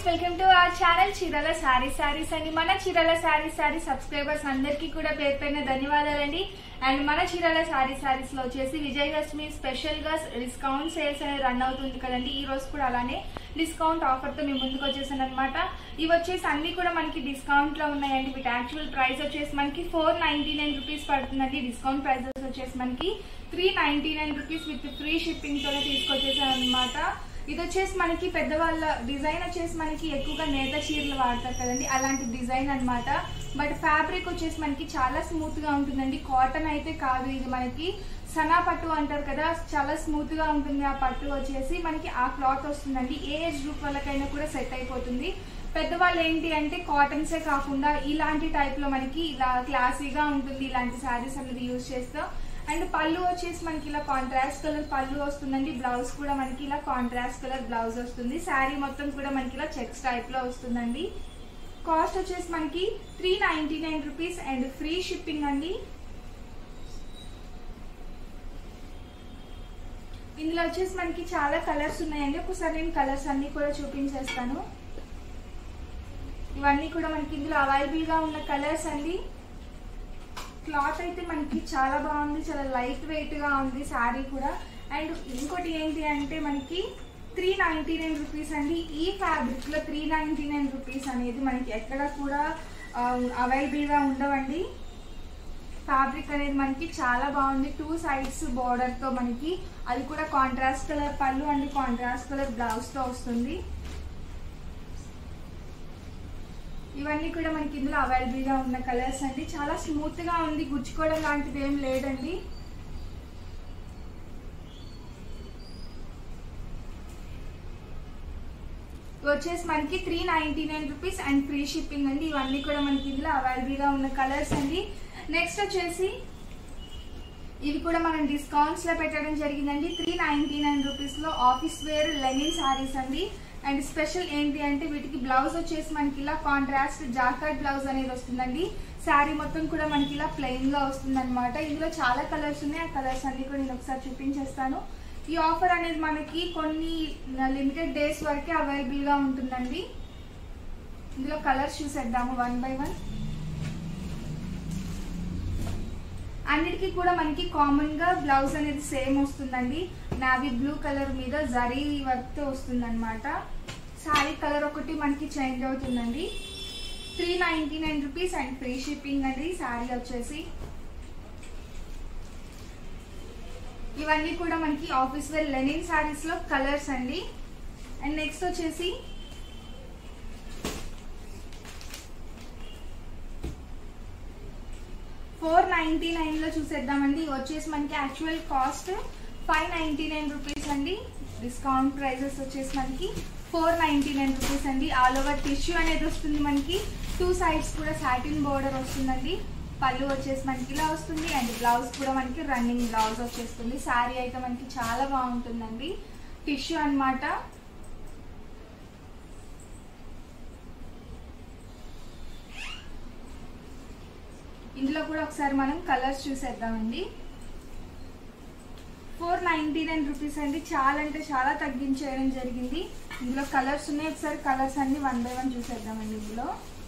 guys welcome to our channel చీరల సారీ సారీస్ అండి మన చీరల సారీ సారీ సబ్స్క్రైబర్స్ అందరికీ కూడా పేరు పైన ధన్యవాదాలండి అండ్ మన చీరల సారీ సారీస్ లో వచ్చేసి విజయదశమి స్పెషల్ గా డిస్కౌంట్ సేల్స్ అనేది రన్ అవుతుంది కదండి ఈ రోజు కూడా అలానే డిస్కౌంట్ ఆఫర్ తో మేము ముందుకు వచ్చేసాను అనమాట ఇవి వచ్చేసి అన్ని కూడా మనకి డిస్కౌంట్ లో ఉన్నాయండి వీటి యాక్చువల్ ప్రైస్ వచ్చేసి మనకి ఫోర్ నైన్టీ నైన్ రూపీస్ పడుతుందండి డిస్కౌంట్ ప్రైసెస్ వచ్చేసి మనకి three ninety nine rupees with free shipping తోనే తీసుకొచ్చేసాను అనమాట ఇది వచ్చేసి మనకి పెద్దవాళ్ళ డిజైన్ వచ్చేసి మనకి ఎక్కువగా నేత చీరలు వాడతారు కదండి అలాంటి డిజైన్ అన్నమాట బట్ ఫ్యాబ్రిక్ వచ్చేసి మనకి చాలా స్మూత్ గా ఉంటుందండి కాటన్ అయితే కాదు ఇది మనకి సనా పట్టు అంటారు కదా చాలా స్మూత్ గా ఉంటుంది ఆ పట్టు వచ్చేసి మనకి ఆ క్లాత్ వస్తుందండి ఏ ఏజ్ గ్రూప్ వాళ్ళకైనా కూడా సెట్ అయిపోతుంది పెద్దవాళ్ళు ఏంటి అంటే కాటన్సే కాకుండా ఇలాంటి టైప్ లో మనకి ఇలా క్లాసీగా ఉంటుంది ఇలాంటి శారీస్ అనేది యూజ్ చేస్తాం అండ్ పళ్ళు వచ్చేసి మనకి ఇలా కాంట్రాస్ట్ కలర్ పళ్ళు వస్తుందండి బ్లౌజ్ కూడా మనకి ఇలా కాంట్రాస్ట్ కలర్ బ్లౌజ్ వస్తుంది శారీ మొత్తం కూడా మనకి ఇలా చెక్స్ టైప్ లో వస్తుందండి కాస్ట్ వచ్చేసి మనకి three ninety nine rupees and free shipping అండి ఇందులో వచ్చేసి మనకి చాలా కలర్స్ ఉన్నాయండి ఒకసారి నేను కలర్స్ అన్ని కూడా చూపించేస్తాను ఇవన్నీ కూడా మనకి ఇందులో అవైలబుల్ గా ఉన్న కలర్స్ అండి క్లాత్ అయితే మనకి చాలా బాగుంది చాలా లైట్ వెయిట్ గా ఉంది శారీ కూడా అండ్ ఇంకోటి ఏంటి అంటే మనకి త్రీ నైన్టీ నైన్ రూపీస్ అండి ఈ ఫ్యాబ్రిక్ లో త్రీ నైన్టీ నైన్ రూపీస్ అనేది మనకి ఎక్కడ కూడా అవైలబుల్ గా ఉండవండి ఫ్యాబ్రిక్ అనేది మనకి చాలా బాగుంది టూ సైడ్స్ బార్డర్ తో మనకి అది కూడా కాంట్రాస్ట్ కలర్ పళ్ళు అండ్ కాంట్రాస్ట్ కలర్ బ్లౌజ్ తో వస్తుంది ఇవన్నీ కూడా మనకి ఇందులో అవైలబుల్ గా ఉన్న కలర్స్ అండి చాలా స్మూత్ గా ఉంది గుచ్చుకోవడం లాంటిది ఏం లేదండి వచ్చేసి మనకి three ninety nine rupees and free shipping అండి ఇవన్నీ కూడా మనకి ఇందులో అవైలబుల్ గా ఉన్న కలర్స్ అండి నెక్స్ట్ వచ్చేసి ఇవి కూడా మనం డిస్కౌంట్స్ లో పెట్టడం జరిగిందండి త్రీ నైన్టీ నైన్ రూపీస్ లో ఆఫీస్ వేర్ లెనిన్ సారీస్ అండి అండ్ స్పెషల్ ఏంటి అంటే వీటికి బ్లౌజ్ వచ్చేసి మనకి ఇలా కాంట్రాస్ట్ జాకెట్ బ్లౌజ్ అనేది వస్తుందండి శారీ మొత్తం కూడా మనకి ఇలా ప్లెయిన్ గా వస్తుంది అనమాట ఇందులో చాలా కలర్స్ ఉన్నాయి ఆ కలర్స్ అన్ని కూడా నేను ఒకసారి చూపించేస్తాను ఈ ఆఫర్ అనేది మనకి కొన్ని లిమిటెడ్ డేస్ వరకే అవైలబుల్ గా ఉంటుందండి ఇందులో కలర్స్ చూసేద్దాము వన్ బై వన్ అన్నిటికీ కూడా మనకి కామన్ గా బ్లౌజ్ అనేది సేమ్ వస్తుందండి నావీ బ్లూ కలర్ మీద జరీ వర్క్ తో వస్తుంది అనమాట శారీ కలర్ ఒకటి మనకి చేంజ్ అవుతుందండి three ninety nine rupees and free shipping అండి శారీ వచ్చేసి ఇవన్నీ కూడా మనకి ఆఫీస్ వేర్ లెనిన్ శారీస్ లో కలర్స్ అండి అండ్ నెక్స్ట్ వచ్చేసి ఫోర్ నైన్టీ నైన్ లో చూసేద్దామండి ఇవి వచ్చేసి మనకి actual cost five ninety nine rupees అండి డిస్కౌంట్ ప్రైజెస్ వచ్చేసి మనకి ఫోర్ నైన్టీ నైన్ రూపీస్ అండి ఆల్ ఓవర్ టిష్యూ అనేది వస్తుంది మనకి టూ సైడ్స్ కూడా సాటిన్ బోర్డర్ వస్తుందండి పళ్ళు వచ్చేసి మనకి ఇలా వస్తుంది అండ్ బ్లౌజ్ కూడా మనకి రన్నింగ్ బ్లౌజ్ వచ్చేస్తుంది శారీ అయితే మనకి చాలా బాగుంటుందండి టిష్యూ అన్నమాట ఇందులో కూడా ఒకసారి మనం కలర్స్ చూసేద్దామండి ఫోర్ నైన్టీ నైన్ రూపీస్ అండి చాలా అంటే చాలా తగ్గించేయడం జరిగింది ఇందులో కలర్స్ ఉన్నాయి ఒకసారి కలర్స్ అన్ని వన్ బై వన్ చూసేద్దామండి ఇందులో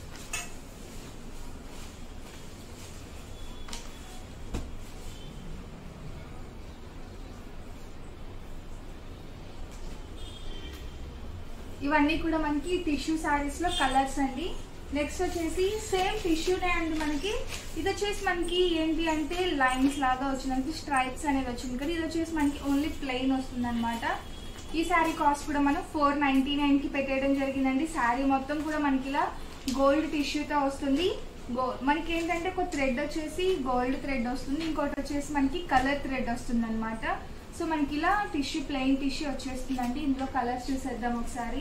ఇవన్నీ కూడా మనకి టిష్యూ శారీస్ లో కలర్స్ అండి నెక్స్ట్ వచ్చేసి సేమ్ టిష్యూనే అండి మనకి ఇది వచ్చేసి మనకి ఏంటి అంటే లైన్స్ లాగా వచ్చింది స్ట్రైప్స్ అనేది వచ్చింది కదా ఇది వచ్చేసి మనకి ఓన్లీ ప్లెయిన్ వస్తుంది అనమాట ఈ శారీ కాస్ట్ కూడా మనం ఫోర్ నైన్టీ నైన్ కి పెట్టేయడం జరిగిందండి శారీ మొత్తం కూడా మనకి ఇలా గోల్డ్ టిష్యూతో వస్తుంది గో మనకి ఏంటంటే ఒక థ్రెడ్ వచ్చేసి గోల్డ్ థ్రెడ్ వస్తుంది ఇంకోటి వచ్చేసి మనకి కలర్ థ్రెడ్ వస్తుంది అనమాట సో మనకి ఇలా టిష్యూ ప్లెయిన్ టిష్యూ వచ్చేస్తుందండి ఇందులో కలర్స్ చూసేద్దాం ఒకసారి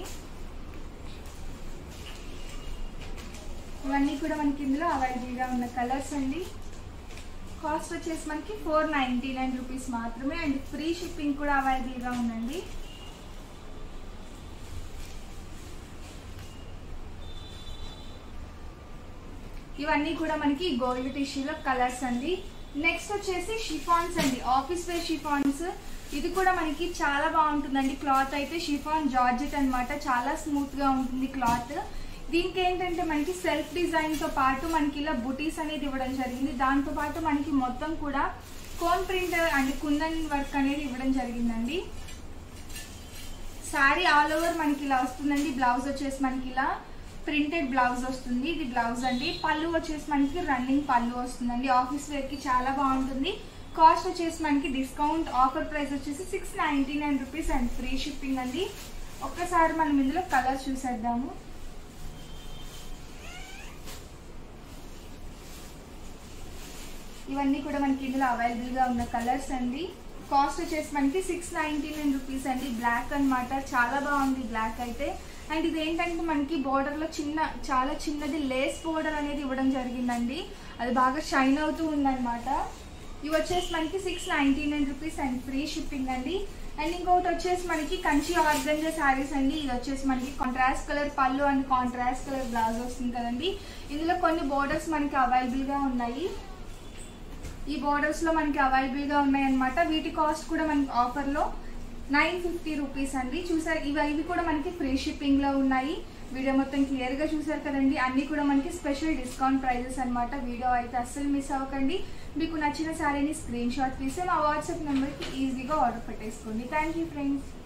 ఇవన్నీ కూడా మనకి ఇందులో అవైలబుల్గా ఉన్న కలర్స్ అండి కాస్ట్ వచ్చేసి మనకి ఫోర్ నైంటీ నైన్ రూపీస్ మాత్రమే అండ్ ఫ్రీ షిప్పింగ్ కూడా అవైలబుల్గా ఉందండి ఇవన్నీ కూడా మనకి గోల్డ్ టిష్యూలో కలర్స్ అండి నెక్స్ట్ వచ్చేసి షిఫాన్స్ అండి ఆఫీస్ వేర్ షిఫాన్స్ ఇది కూడా మనకి చాలా బాగుంటుందండి క్లాత్ అయితే షిఫాన్ జార్జెట్ అన్నమాట చాలా స్మూత్ గా ఉంటుంది క్లాత్ దీనికి ఏంటంటే మనకి సెల్ఫ్ డిజైన్ తో పాటు మనకి ఇలా బుటీస్ అనేది ఇవ్వడం జరిగింది దాంతో పాటు మనకి మొత్తం కూడా cone print and kundan work అనేది ఇవ్వడం జరిగిందండి శారీ ఆల్ ఓవర్ మనకి ఇలా వస్తుందండి బ్లౌజ్ వచ్చేసి మనకి ఇలా ప్రింటెడ్ బ్లౌజ్ వస్తుంది ఇది బ్లౌజ్ అండి పళ్ళు వచ్చేసి మనకి రన్నింగ్ పళ్ళు వస్తుందండి ఆఫీస్ వేర్ కి చాలా బాగుంటుంది కాస్ట్ వచ్చేసి మనకి డిస్కౌంట్ ఆఫర్ ప్రైస్ వచ్చేసి six ninety nine rupees and free shipping అండి ఒక్కసారి మనం ఇందులో కలర్స్ చూసేద్దాము ఇవన్నీ కూడా మనకి ఇందులో అవైలబుల్ గా ఉన్న కలర్స్ అండి కాస్ట్ వచ్చేసి మనకి సిక్స్ నైన్టీ నైన్ రూపీస్ అండి బ్లాక్ అన్నమాట చాలా బాగుంది బ్లాక్ అయితే అండ్ ఇది ఏంటంటే మనకి border లో చిన్న చాలా చిన్నది లేస్ బోర్డర్ అనేది ఇవ్వడం జరిగిందండి అది బాగా షైన్ అవుతూ ఉందన్నమాట ఇవి వచ్చేసి మనకి six ninety nine rupees and free shipping అండి అండ్ ఇంకొకటి వచ్చేసి మనకి కంచి ఆర్గంజా శారీస్ అండి ఇది వచ్చేసి మనకి కాంట్రాస్ట్ కలర్ పళ్ళు అండ్ కాంట్రాస్ట్ కలర్ బ్లౌజ్ వస్తుంది కదండి ఇందులో కొన్ని బోర్డర్స్ మనకి అవైలబుల్ గా ఉన్నాయి ఈ బోర్డర్స్ లో మనకి అవైలబుల్ గా ఉన్నాయి అనమాట వీటి కాస్ట్ కూడా మనకి ఆఫర్ లో నైన్ ఫిఫ్టీ రూపీస్ అండి చూసారు ఇవి ఇవి కూడా మనకి ఫ్రీ షిప్పింగ్ లో ఉన్నాయి వీడియో మొత్తం క్లియర్ గా చూసారు కదండి అన్ని కూడా మనకి స్పెషల్ డిస్కౌంట్ ప్రైజెస్ అన్నమాట వీడియో అయితే అస్సలు మిస్ అవ్వకండి మీకు నచ్చిన శారీని స్క్రీన్ షాట్ తీసి మా వాట్సాప్ నెంబర్కి ఈజీగా ఆర్డర్ పెట్టేసుకోండి థ్యాంక్ యూ ఫ్రెండ్స్